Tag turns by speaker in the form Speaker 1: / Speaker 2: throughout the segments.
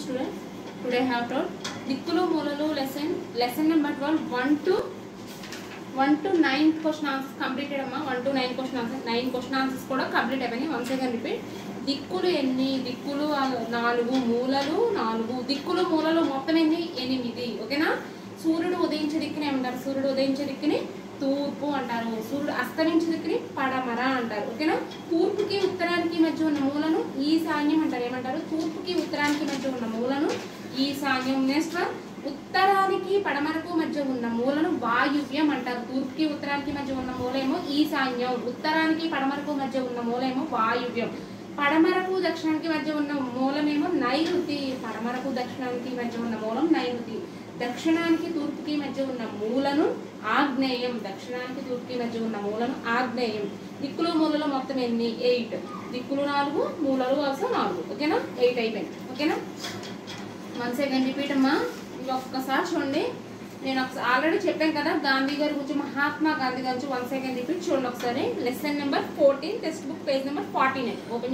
Speaker 1: Students today have told దిక్కులు మూలలు lesson lesson number twelve one two one two nine question answers completed అమ్మా one two nine question answers nine question answers కూడా complete అయిపోయినాయి one second repeat దిక్కులు ఎన్ని దిక్కులు ఆ నాలుగు మూలలు నాలుగు దిక్కులు మూలలు మొత్తం ఎన్ని ఎనిమిది ఓకేనా సూర్యుడు ఉదయించే దిక్కుని ఏమంటారు సూర్యుడు ఉదయించే దిక్కుని తూర్పు అంటారు సూర్యుడు అస్తమించే దిక్కుని పడమర అంటారు ఓకేనా తూర్పుకి ఉత్తరానికి మధ్య ఉన్న మూలను ఈశాన్యం అంటారు ఏమంటారు తూర్పుకి ఉత్తరానికి మధ్య ఉన్న మూలను ఈశాన్యం నెక్స్ట్ వన్ ఉత్తరానికి పడమరకు మధ్య ఉన్న మూలను వాయువ్యం అంటారు తూర్పుకి ఉత్తరానికి మధ్య ఉన్న మూలేమో ఈశాన్యం ఉత్తరానికి పడమరకు మధ్య ఉన్న మూలేమో వాయువ్యం పడమరకు దక్షిణానికి మధ్య ఉన్న మూలమేమో నైరుతి పడమరకు దక్షిణానికి మధ్య ఉన్న మూలం నైరుతి దక్షిణానికి తూర్పుకి మధ్య ఉన్న మూలను ఆగ్నేయం దక్షిణానికి తూర్పుకి మధ్య ఉన్న మూలను ఆగ్నేయం దిక్కులు మూలలు మొత్తం ఎన్ని ఎయిట్ దిక్కులు నాలుగు మూలలు ఆల్సో నాలుగు ఓకేనా ఎయిట్ అయిపోయింది ఓకేనా వన్ సెకండ్ రిపీట్ అమ్మా ఇది ఒక్కసారి చూడండి నేను ఒకసారి ఆల్రెడీ చెప్పాను కదా గాంధీ గారి గురించి మహాత్మా గాంధీ గారి గురించి వన్ సెకండ్ రిపీట్ చూడండి ఒకసారి lesson number fourteen text book page number forty nine open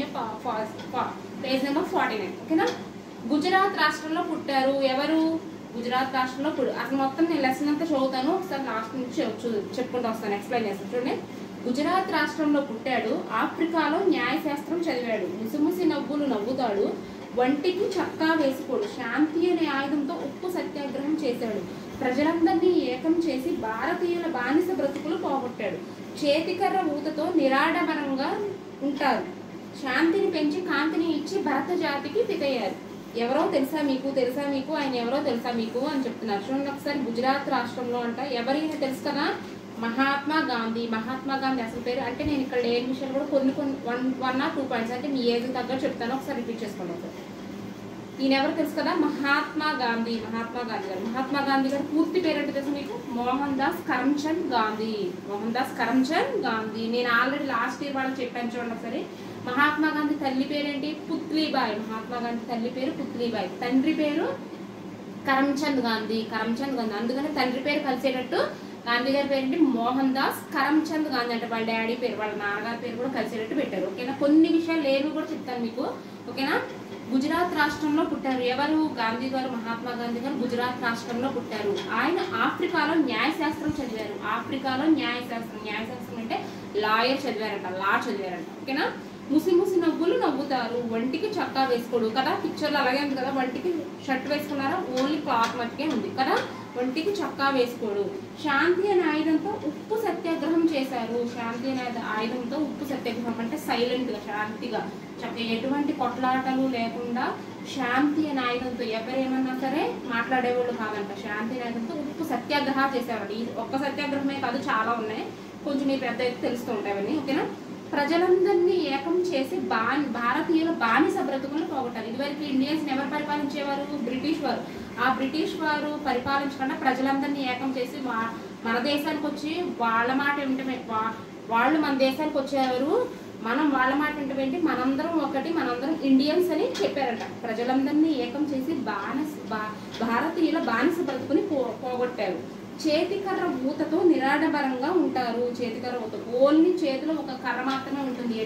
Speaker 1: page number forty nine ఓకేనా గుజరాత్ రాష్ట్రంలో పుట్టారు ఎవరు గుజరాత్ రాష్ట్రంలో పుడు అసలు మొత్తం నేను లెసన్ అంతా చదువుతాను ఒకసారి లాస్ట్ నుంచి చెప్- చూ- చెప్పుకుంటూ వస్తాను ఎక్స్ప్లెయిన్ చేస్తాను చూడండి గుజరాత్ రాష్ట్రంలో పుట్టాడు ఆఫ్రికాలో న్యాయశాస్త్రం చదివాడు ముసిముసి నవ్వులు నవ్వుతాడు వంటికి చక్కా వేసుకోడు శాంతి అనే ఆయుధంతో ఉప్పు సత్యాగ్రహం చేశాడు ప్రజలందరినీ ఏకం చేసి భారతీయుల బానిస బ్రతుకులు పోగొట్టాడు చేతికర్ర ఊతతో నిరాడమనంగా ఉంటారు శాంతిని పెంచి కాంతిని ఇచ్చి భరత జాతికి పితయ్యారు ఎవరో తెలుసా మీకు తెలుసా మీకు ఆయన ఎవరో తెలుసా మీకు అని చెప్తున్నారు చూడండి ఒకసారి గుజరాత్ రాష్ట్రంలో అంట ఎవరైనా తెలుసు కదా మహాత్మా గాంధీ మహాత్మా గాంధీ అసలు పేరు అంటే నేను ఇక్కడ లేని విషయాలు కూడా కొన్ని కొన్ని one one or two points అంటే మీ ఏజ్ తగ్గట్టు చెప్తాను ఒకసారి రిపీట్ చేసుకోండి ఒకసారి ఈయన ఎవరు తెలుసు కదా మహాత్మా గాంధీ మహాత్మా గాంధీ గారు మహాత్మా గాంధీ గారు పూర్తి పేరేంటి తెలుసు మీకు మోహన్ దాస్ కరమ్చంద్ గాంధీ మోహన్ దాస్ కరమ్చంద్ గాంధీ నేను ఆల్రెడీ లాస్ట్ ఇయర్ వాళ్ళకి చెప్పాను చూడండి ఒకసారి మహాత్మా గాంధీ తల్లి పేరేంటి పుత్లీబాయ్ మహాత్మా గాంధీ తల్లి పేరు పుత్లీబాయ్ తండ్రి పేరు కరమ్చంద్ గాంధీ కరమ్చంద్ గాంధీ అందుకని తండ్రి పేరు కలిసేటట్టు గాంధీ గారి పేరేంటి మోహన్ దాస్ కరమ్చంద్ గాంధీ అంటే వాళ్ళ డాడీ పేరు వాళ్ళ నాన్నగారి పేరు కూడా కలిసేటట్టు పెట్టారు ఓకేనా కొన్ని విషయాలు లేవి కూడా చెప్తాను మీకు ఓకేనా గుజరాత్ రాష్ట్రంలో పుట్టారు ఎవరు గాంధీ గారు మహాత్మా గాంధీ గారు గుజరాత్ రాష్ట్రంలో పుట్టారు ఆయన ఆఫ్రికాలో న్యాయశాస్త్రం చదివారు ఆఫ్రికాలో న్యాయశాస్త్రం న్యాయశాస్త్రం అంటే లాయర్ చదివారంట లా చదివారంట ఓకేనా ముసి ముసి నవ్వులు నవ్వుతారు ఒంటికి చక్కా వేసుకోడు కదా పిక్చర్లో అలాగే ఉంది కదా ఒంటికి షర్ట్ వేసుకున్నారా ఓన్లీ క్లాత్ మట్టుకే ఉంది కదా ఒంటికి చక్కా వేసుకోడు శాంతి అనే ఆయుధంతో ఉప్పు సత్యాగ్రహం చేశారు శాంతి అనే ఆయుధంతో ఉప్పు సత్యాగ్రహం అంటే సైలెంట్గా శాంతిగా చక్క ఎటువంటి కొట్లాటలు లేకుండా శాంతి అనే ఆయుధంతో ఎవరేమన్నా సరే మాట్లాడేవాళ్ళు కాదంట శాంతి అనే ఆయుధంతో ఉప్పు సత్యాగ్రహాలు చేసేవాడు ఈ ఒక్క సత్యాగ్రహమే కాదు చాలా ఉన్నాయి కొంచెం మీ పెద్ద అయితే తెలుస్తూ ఉంటాయి అవన్నీ ఓకేనా ప్రజలందరినీ ఏకం చేసి బా భారతీయుల బానిస బ్రతుకులను పోగొట్టారు ఇదివరకు ఇండియన్స్ ఎవరు పరిపాలించేవారు బ్రిటిష్ వారు ఆ బ్రిటిష్ వారు పరిపాలించకుండా ప్రజలందరినీ ఏకం చేసి వా- మన దేశానికి వచ్చి వాళ్ళ మాట వింటమే వా- వాళ్ళు మన దేశానికి వచ్చేవారు మనం వాళ్ళ మాట వింటమేంటి మనందరం ఒకటి మనందరం ఇండియన్స్ అని చెప్పారట ప్రజలందరినీ ఏకం చేసి బానిస బా- భారతీయుల బానిస బ్రతుకుని పో పోగొట్టారు చేతికర్ర ఊతతో నిరాడబరంగా ఉంటారు చేతికర్ర ఊత ఓన్లీ చేతిలో ఒక కర్ర మాత్రమే ఉంటుంది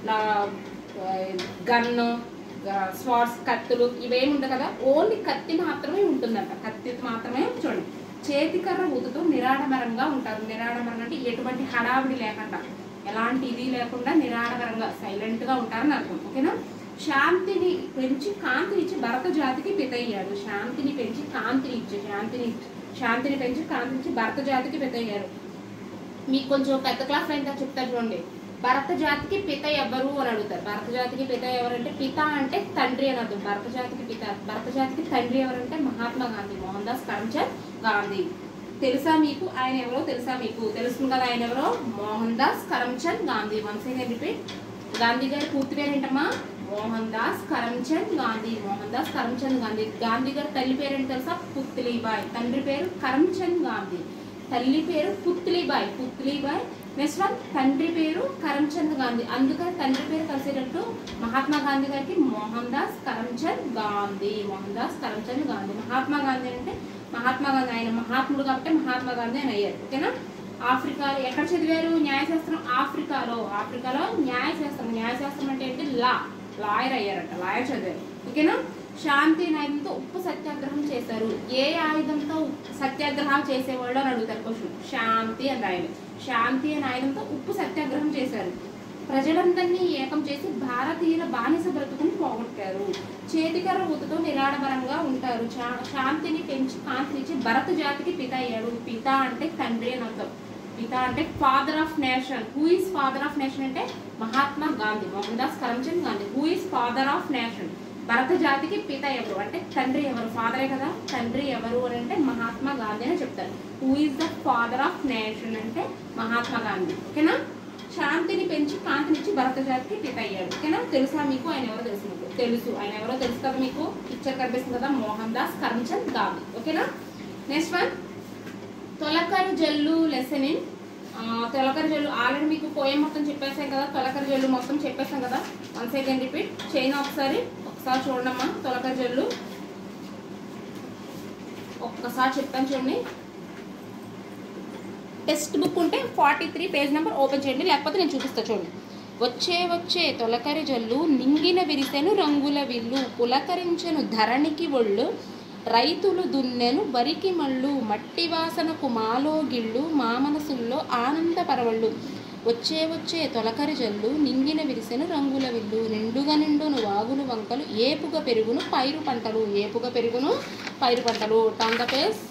Speaker 1: గన్ను స్వాట్స్ కత్తులు ఇవేమి ఉండవు కదా ఓన్లీ కత్తి మాత్రమే ఉంటుందంట కత్తి మాత్రమే చూడండి చేతికర్ర ఊతతో నిరాడబరంగా ఉంటారు నిరాడబరంగా అంటే ఎటువంటి హడావిడి లేకుండా ఎలాంటి ఇది లేకుండా నిరాడబరంగా సైలెంట్ గా ఉంటారని అర్థం ఓకేనా శాంతిని పెంచి కాంతిని ఇచ్చి భరత జాతికి పితయ్యాడు శాంతిని పెంచి కాంతిని ఇచ్చి శాంతిని శాంతిని పెంచి కాంతిని ఇచ్చి భరత జాతికి పితయ్యారు మీకు కొంచెం పెద్ద క్లాస్ అయితే చెప్తారు చూడండి భరత జాతికి పిత ఎవరు అని అడుగుతారు భరత జాతికి పిత ఎవరంటే పిత అంటే తండ్రి అని అర్థం భరత జాతికి పిత భరత జాతికి తండ్రి ఎవరంటే మహాత్మా గాంధీ మోహన్ దాస్ కరమ్చంద్ గాంధీ తెలుసా మీకు ఆయన ఎవరో తెలుసా మీకు తెలుస్తుంది కదా ఆయన ఎవరో Mohandas Karamchand Gandhi once again repeat Gandhi గారి పూర్తి పేరు ఏంటమ్మా మోహన్ దాస్ కరమ్చంద్ గాంధీ మోహన్ దాస్ కరమ్చంద్ గాంధీ గాంధీ గారి తల్లి పేరు ఏంటి తెలుసా పుత్లీబాయ్ తండ్రి పేరు కరమ్చంద్ గాంధీ తల్లి పేరు పుత్లీబాయ్ పుత్లీబాయ్ నెక్స్ట్ వన్ తండ్రి పేరు కరమ్చంద్ గాంధీ అందుకని తండ్రి పేరు కలిసేటట్టు మహాత్మా గాంధీ గారికి మోహన్ దాస్ కరమ్చంద్ గాంధీ మోహన్ దాస్ కరమ్చంద్ గాంధీ మహాత్మా గాంధీ అంటే మహాత్మా గాంధీ ఆయన మహాత్ముడు కాబట్టి మహాత్మా గాంధీ అని అయ్యారు ఓకేనా ఆఫ్రికాలో ఎక్కడ చదివారు న్యాయశాస్త్రం ఆఫ్రికాలో ఆఫ్రికాలో న్యాయశాస్త్రం న్యాయశాస్త్రం అంటే ఏంటి లా లాయర్ అయ్యారట లాయర్ చదివారు ఓకేనా శాంతి అనే ఆయుధంతో ఉప్పు సత్యాగ్రహం చేశారు ఏ ఆయుధంతో సత్యాగ్రహాలు చేసేవాళ్ళు అని అడుగుతారు క్వశ్చన్ శాంతి అని రాయాలి శాంతి అనే ఆయుధంతో ఉప్పు సత్యాగ్రహం చేశారు ప్రజలందరినీ ఏకం చేసి భారతీయుల బానిస బ్రతుకుని పోగొట్టారు చేతికర్ర ఊతతో నిరాడబరంగా ఉంటారు శా- శాంతిని పెంచి కాంతినిచ్చి భరత జాతికి పిత అయ్యాడు పిత అంటే తండ్రి అని అర్థం పిత అంటే father of nation who is father of nation అంటే Mahatma Gandhi Mohandas Karamchand Gandhi who is father of nation భరత జాతికి పిత ఎవరు అంటే తండ్రి ఎవరు ఫాదరే కదా తండ్రి ఎవరు అని అంటే మహాత్మా గాంధీ అని చెప్తారు who is the father of nation అంటే మహాత్మా గాంధీ ఓకేనా శాంతిని పెంచి కాంతినిచ్చి భరత జాతికి పిత అయ్యాడు ఓకేనా తెలుసా మీకు ఆయన ఎవరో తెలుసు మీకు తెలుసు ఆయన ఎవరో తెలుసు కదా మీకు పిక్చర్ కనిపిస్తుంది కదా మోహన్ దాస్ కరమ్చంద్ గాంధీ ఓకేనా నెక్స్ట్ వన్ తొలకరి జల్లు లెసన్ ఇన్ తొలకరి జల్లు ఆల్రెడీ మీకు పోయం మొత్తం చెప్పేసాం కదా తొలకరి జల్లు మొత్తం చెప్పేసాం కదా వన్ సెకండ్ రిపీట్ చైనా ఒకసారి ఒకసారి చూడమ్మా తొలకరి జల్లు ఒక్కసారి చెప్తాను చూడండి టెక్స్ట్ బుక్ ఉంటే forty three page number open చేయండి లేకపోతే నేను చూపిస్తా చూడండి వచ్చే వచ్చే తొలకరి జల్లు నింగిన విరిసెను రంగుల విల్లు పులకరించెను ధరణికి ఒళ్ళు రైతులు దున్నెను వరికి మళ్ళు మట్టి వాసనకు మాలో గిళ్ళు మా మనసుల్లో ఆనంద పరవళ్ళు వచ్చే వచ్చే తొలకరి జల్లు నింగిన విరిసెను రంగుల విల్లు నిండుగా నిండును వాగులు వంకలు ఏపుగా పెరుగును పైరు పంటలు ఏపుగా పెరుగును పైరు పంటలు టాన్ ద పేస్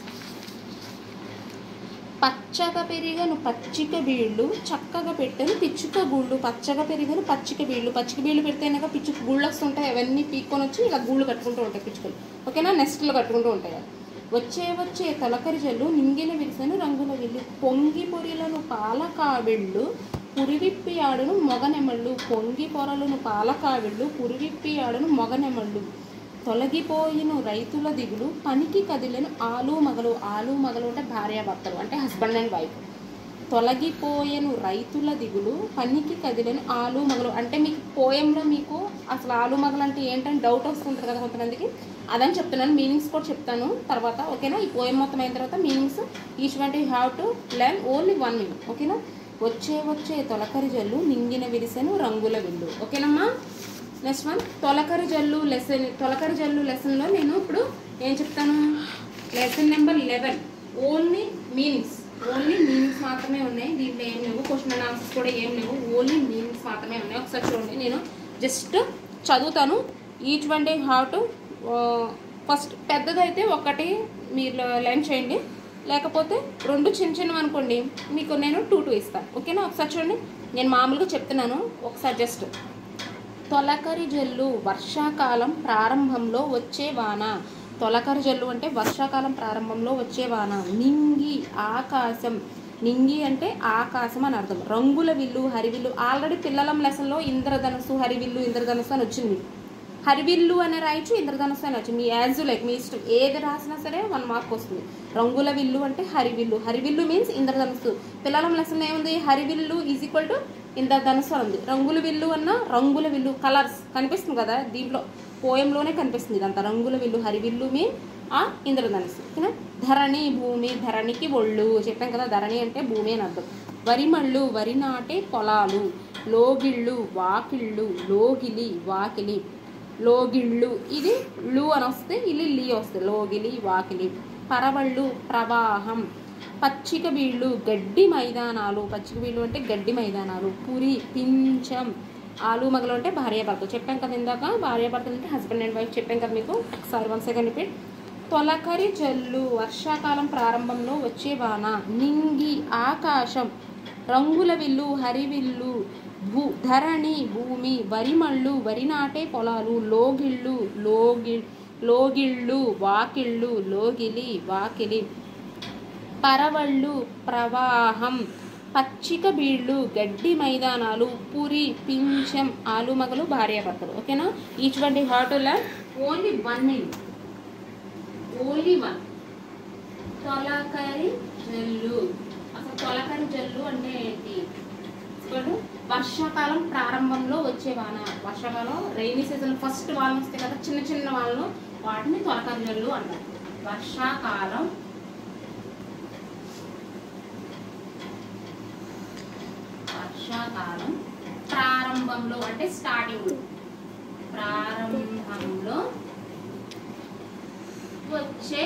Speaker 1: పచ్చగా పెరిగను పచ్చిక బీళ్ళు చక్కగా పెట్టను పిచ్చుక గూళ్ళు పచ్చగా పెరిగను పచ్చిక బీళ్ళు పచ్చిక బీళ్ళు పెడితేనక పిచ్చుక గూళ్ళు వస్తుంటాయి అవన్నీ పీక్కొని వచ్చి ఇలా గూళ్ళు కట్టుకుంటూ ఉంటాయి పిచ్చుకలు ఓకేనా నెస్ట్లో కట్టుకుంటూ ఉంటాయి అవి. వచ్చే వచ్చే తొలకరి జల్లు నింగిన విరిసెను రంగుల విల్లు పొంగి పొరిలను పాల కావిళ్ళు పురివిప్పి ఆడును మొగనెమళ్ళు పొంగి పొరలను పాల కావిళ్ళు పురివిప్పి ఆడును మొగనెమళ్ళు తొలగిపోయిన రైతుల దిగులు పనికి కదిలిన ఆలు మగలు ఆలు మగలు అంటే భార్యాభర్తలు అంటే హస్బెండ్ అండ్ వైఫ్ తొలగిపోయెను రైతుల దిగులు పనికి కదిలిన ఆలు మగలు అంటే మీకు పోయంలో మీకు అసలు ఆలు మగలు అంటే ఏంటని డౌట్ వస్తుంటుంది కదా కొంతమందికి అదని చెప్తున్నాను మీనింగ్స్ కూడా చెప్తాను తర్వాత ఓకేనా ఈ పోయం మొత్తం అయిన తర్వాత meanings each one you have to learn only one meaning ఓకేనా వచ్చే వచ్చే తొలకరి జల్లు నింగిన విరిసెను రంగుల విల్లు ఓకేనమ్మా నెక్స్ట్ వన్ తొలకరి జల్లు లెసన్ తొలకరి జల్లు లెసన్లో నేను ఇప్పుడు ఏం చెప్తాను lesson number eleven only meanings only meanings మాత్రమే ఉన్నాయి దీంట్లో ఏం లేవు క్వశ్చన్ అండ్ ఆన్సర్స్ కూడా ఏం లేవు ఓన్లీ మీనింగ్స్ మాత్రమే ఉన్నాయి ఒకసారి చూడండి నేను జస్ట్ చదువుతాను each one day have to first పెద్దదైతే ఒకటి మీరు లెర్న్ చేయండి లేకపోతే రెండు చిన్న చిన్నవి అనుకోండి మీకు నేను టూ టూ ఇస్తాను ఓకేనా ఒకసారి చూడండి నేను మామూలుగా చెప్తున్నాను ఒకసారి జస్ట్ తొలకరి జల్లు వర్షాకాలం ప్రారంభంలో వచ్చే వాన తొలకరి జల్లు అంటే వర్షాకాలం ప్రారంభంలో వచ్చే వాన నింగి ఆకాశం నింగి అంటే ఆకాశం అని అర్థం రంగుల విల్లు హరివిల్లు ఆల్రెడీ పిల్లలం లెసన్లో ఇంద్రధనుసు హరివిల్లు ఇంద్రధనుసు అని వచ్చింది హరివిల్లు అనే రాయొచ్చు ఇంద్రధనుసు అని వచ్చు మీ యాజ్ లైక్ మీ ఇష్టం ఏది రాసినా సరే వన్ మార్క్ వస్తుంది రంగుల విల్లు అంటే హరివిల్లు హరివిల్లు మీన్స్ ఇంద్రధనుసు పిల్లలం లెసన్ ఏముంది హరివిల్లు ఈజ్ ఈక్వల్ టు ఇంద్రధనుసు అని ఉంది రంగుల విల్లు అన్న రంగుల విల్లు కలర్స్ కనిపిస్తుంది కదా దీంట్లో పోయంలోనే కనిపిస్తుంది ఇదంతా రంగుల విల్లు హరివిల్లు మీన్ ఆ ఇంద్రధనుసు ఓకేనా ధరణి భూమి ధరణికి ఒళ్ళు చెప్పాం కదా ధరణి అంటే భూమి అని అర్థం వరి మళ్ళు వరి నాటే పొలాలు లోగిళ్ళు వాకిళ్ళు లోగిలి వాకిలి లోగిళ్ళు ఇది లు అని వస్తే ఇది లీ వస్తుంది లోగిలి వాకిలి పరవళ్ళు ప్రవాహం పచ్చిక బీళ్ళు గడ్డి మైదానాలు పచ్చిక బీళ్ళు అంటే గడ్డి మైదానాలు పురి పించం ఆలు మగలు అంటే భార్యాభర్తలు చెప్పాం కదా ఇందాక భార్యాభర్తలు అంటే హస్బెండ్ అండ్ వైఫ్ చెప్పాం కదా మీకు ఒకసారి వన్ సెకండ్ రిపీట్ తొలకరి జల్లు వర్షాకాలం ప్రారంభంలో వచ్చే వాన నింగి ఆకాశం రంగుల విల్లు హరివిల్లు భూ ధరణి భూమి వరిమళ్ళు వరి నాటే పొలాలు లోగిళ్ళు లోగి లోగిళ్ళు వాకిళ్ళు లోగిలి వాకిలి పరవళ్ళు ప్రవాహం పచ్చిక బీళ్ళు గడ్డి మైదానాలు పురి పింఛం ఆలుమగలు భార్యాభర్తలు ఓకేనా each one the hot learn only one minute only one తొలకరి జల్లు అసలు తొలకరి జల్లు అంటే ఏంటి ఇప్పుడు వర్షాకాలం ప్రారంభంలో వచ్చే వాన వర్షాకాలం రైనీ సీజన్ ఫస్ట్ వాన వస్తాయి కదా చిన్న చిన్న వానలు వాటిని తొలకరి జల్లు అంటారు వర్షాకాలం వర్షాకాలం ప్రారంభంలో అంటే స్టార్టింగ్లో ప్రారంభంలో వచ్చే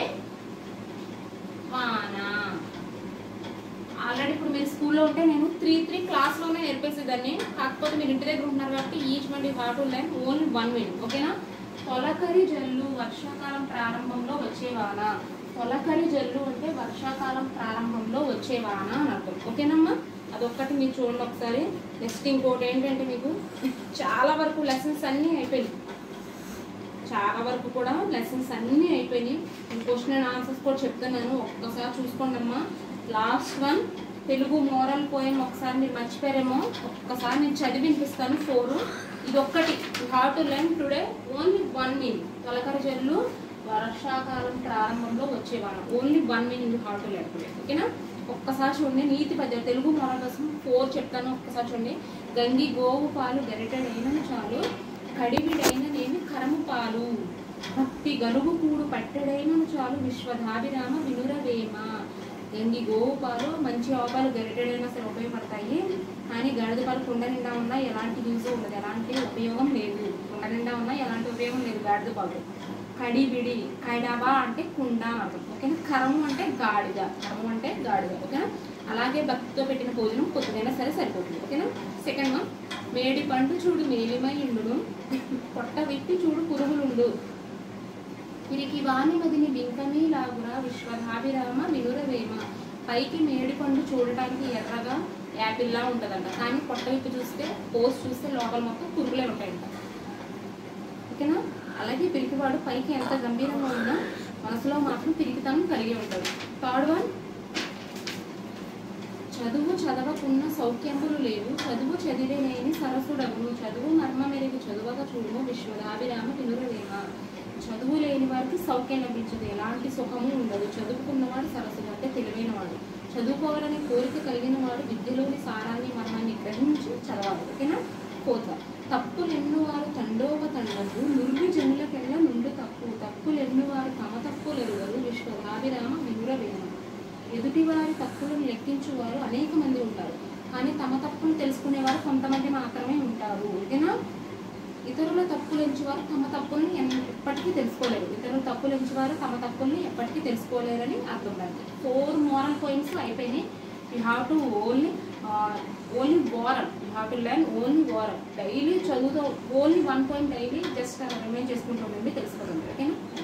Speaker 1: వాన ఆల్రెడీ ఇప్పుడు మీరు స్కూల్లో ఉంటే నేను త్రీ త్రీ క్లాస్లోనే నేర్పేసేదాన్ని కాకపోతే మీరు ఇంటి దగ్గర ఉంటున్నారు కాబట్టి ఈచ్ వన్ ఈ heart line only one minute ఓకేనా తొలకరి జల్లు వర్షాకాలం ప్రారంభంలో వచ్చే వాన తొలకరి జల్లు అంటే వర్షాకాలం ప్రారంభంలో వచ్చే వాన అని అర్థం ఓకేనమ్మా అదొక్కటి మీరు చూడండి ఒకసారి నెక్స్ట్ ఇంకోటి ఏంటంటే మీకు చాలా వరకు లెసన్స్ అన్నీ అయిపోయినాయి చాలా వరకు కూడా లెసన్స్ అన్నీ అయిపోయినాయి క్వశ్చన్ అండ్ ఆన్సర్స్ కూడా చెప్తున్నాను ఒక్కసారి చూసుకోండి అమ్మా last one Telugu moral poem ఒకసారి మీరు మర్చిపోయారేమో ఒక్కసారి నేను చదివి వినిపిస్తాను ఫోర్ ఇది ఒక్కటి have to learn today only one meaning తొలకరి జల్లు వర్షాకాలం ప్రారంభంలో వచ్చేవాళ్ళం only one meaning have to learn today ఓకేనా ఒక్కసారి చూడండి నీతి పద్యాలు తెలుగు మోరల్ కోసం ఫోర్ చెప్తాను ఒక్కసారి చూడండి గంగి గోవు పాలు గరిటెడైన చాలు కడివిడైన నేమి కరము పాలు భక్తి గలుగు కూడు పట్టెడైన చాలు విశ్వధాభిరామ వినురవేమ గంగి గోవు పాలు మంచి ఆవుపాలు గరిటెడైనా సరే ఉపయోగపడతాయి కానీ గడిద పాలు కుండ నిండా ఉన్నా ఎలాంటి యూజ్ ఉండదు ఎలాంటి ఉపయోగం లేదు కుండ నిండా ఉన్నా ఎలాంటి ఉపయోగం లేదు గాడిద పాలు కడివిడి కైడాబా అంటే కుండ అని అర్థం ఓకేనా కరము అంటే గాడిద కరము అంటే గాడిద ఓకేనా అలాగే భక్తితో పెట్టిన భోజనం కొద్దిగైనా సరే సరిపోతుంది ఓకేనా సెకండ్ వన్ మేడి పండు చూడు మేలిమై ఉండును పొట్ట విప్పి చూడు పురుగులుండు తిరిగి వాణి మదిని బింకమీ లాగురా విశ్వధాభిరామ వినురవేమ పైకి మేడి పండు చూడటానికి ఎర్రగా యాపిల్లా ఉంటుందంట కానీ పొట్ట విప్పి చూస్తే పోస్ట్ చూస్తే లోపల మొత్తం పురుగులే ఉంటాయంట ఓకేనా అలాగే పిరికివాడు పైకి ఎంత గంభీరంగా ఉన్నా మనసులో మాత్రం పిరికితనం కలిగి ఉంటాడు థర్డ్ వన్ చదువు చదవకున్న సౌఖ్యములు లేవు చదువు చదివేనేని సరసుడవును చదువు మర్మ మెరుగు చదువగా చూడుము విశ్వదాభిరామ వినురవేమ చదువు లేని వారికి సౌఖ్యం లభించదు ఎలాంటి సుఖము ఉండదు చదువుకున్నవాడు సరస్సుడు అంటే తెలివైనవాడు చదువుకోవాలనే కోరిక కలిగిన వాడు విద్యలోని సారాన్ని మర్మాన్ని గ్రహించి చదవాలి ఓకేనా కోత తప్పులెన్ను వారు తండోవ తండలు నురుగు జనులకెళ్ళ నుండి తప్పు తప్పులెన్ను వారు తమ తప్పులెరుగరు విశ్వదాభిరామ వినురవేమ ఎదుటివారి తప్పులను లెక్కించువారు అనేక మంది ఉంటారు కానీ తమ తప్పులు తెలుసుకునేవారు కొంతమంది మాత్రమే ఉంటారు ఓకేనా ఇతరుల తప్పులు ఎంచువారు తమ తప్పుల్ని ఎన్- ఎప్పటికీ తెలుసుకోలేరు ఇతరుల తప్పులు ఎంచువారు తమ తప్పుల్ని ఎప్పటికీ తెలుసుకోలేరని అర్థం దానికి ఫోర్ మోరల్ పాయింట్స్ అయిపోయినాయి you have to only only moral you have to learn only moral daily చదువుతో only one point daily just remind చేసుకుంటూ ఉండండి తెలుసుకోండి ఓకేనా